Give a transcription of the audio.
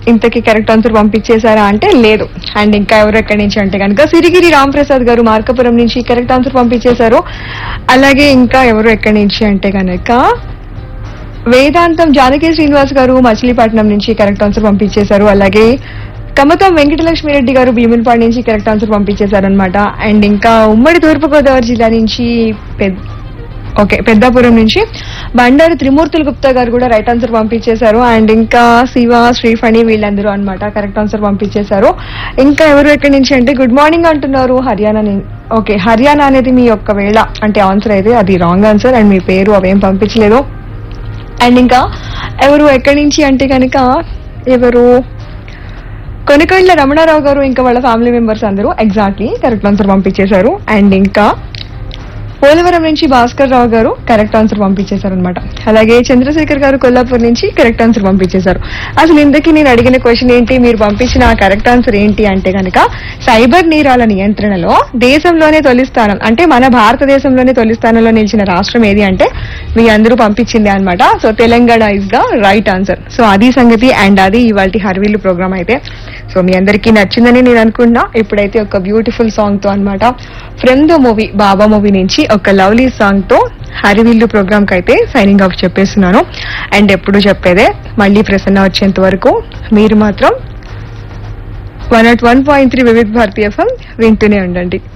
ఇంతకీ correct answer పంపించేశారా అంటే లేదు అండ్ ఇంకా ఎవరు ఎక్కడి నుంచి అంటే కనుక సిరిగిరి రాంప్రసాద్ గారు మార్కపురం నుంచి కరెక్ట్ ఆన్సర్ పంపించేశారు అలాగే ఇంకా ఎవరు ఎక్కడి నుంచి అంటే కనుక వేదాంతం జానకి శ్రీనివాస్ గారు మచిలీపట్నం నుంచి కరెక్ట్ ఆన్సర్ పంపించేశారు అలాగే కమతం వెంకటలక్ష్మి రెడ్డి గారు భీములపాడు నుంచి కరెక్ట్ ఆన్సర్ పంపించేశారు అనమాట అండ్ ఇంకా ఉమ్మడి తూర్పుగోదావరి జిల్లా నుంచి పెద్ద ఓకే పెద్దాపురం నుంచి బండారు త్రిమూర్తులు గుప్తా గారు కూడా రైట్ ఆన్సర్ పంపించేశారు అండ్ ఇంకా శివ శ్రీఫణి వీళ్ళందరూ అన్నమాట కరెక్ట్ ఆన్సర్ పంపించేశారు ఇంకా ఎవరు ఎక్కడి నుంచి అంటే గుడ్ మార్నింగ్ అంటున్నారు హర్యానా ని- ఓకే హర్యానా అనేది మీ యొక్క వేళ అంటే ఆన్సర్ అయితే అది రాంగ్ ఆన్సర్ అండ్ మీ పేరు అవేం పంపించలేదు అండ్ ఇంకా ఎవరు ఎక్కడి నుంచి అంటే కనుక ఎవరు కొనకండ్ల రమణారావు గారు ఇంకా వాళ్ళ ఫ్యామిలీ మెంబర్స్ అందరూ ఎగ్జాక్ట్లీ కరెక్ట్ ఆన్సర్ పంపించేశారు అండ్ ఇంకా పోలవరం నుంచి భాస్కర్ రావు గారు కరెక్ట్ ఆన్సర్ పంపించేశారు అనమాట అలాగే చంద్రశేఖర్ గారు కొల్లాపూర్ నుంచి కరెక్ట్ ఆన్సర్ పంపించేశారు అసలు ఇంతకీ నేను అడిగిన క్వశ్చన్ ఏంటి మీరు పంపించిన కరెక్ట్ ఆన్సర్ ఏంటి అంటే కనుక సైబర్ నేరాల నియంత్రణలో దేశంలోనే తొలి స్థానం అంటే మన భారతదేశంలోనే తొలి స్థానంలో నిలిచిన రాష్ట్రం ఏది అంటే మీ అందరూ పంపించింది అన్నమాట so Telangana is the right answer so అది సంగతి అండ్ అది ఇవాళ హర్వీలు ప్రోగ్రామ్ అయితే సో మీ అందరికీ నచ్చిందని నేను అనుకున్నా ఇప్పుడైతే ఒక బ్యూటిఫుల్ సాంగ్ తో అన్నమాట from the movie Baba movie నుంచి ఒక లవ్లీ సాంగ్ తో హరివిల్లు ప్రోగ్రామ్ కి అయితే సైనింగ్ ఆఫ్ చెప్పేస్తున్నాను అండ్ ఎప్పుడు చెప్పేదే మళ్ళీ ప్రసన్న వచ్చేంత వరకు మీరు మాత్రం one naught one point three Vividh Bharati FM వింటూనే ఉండండి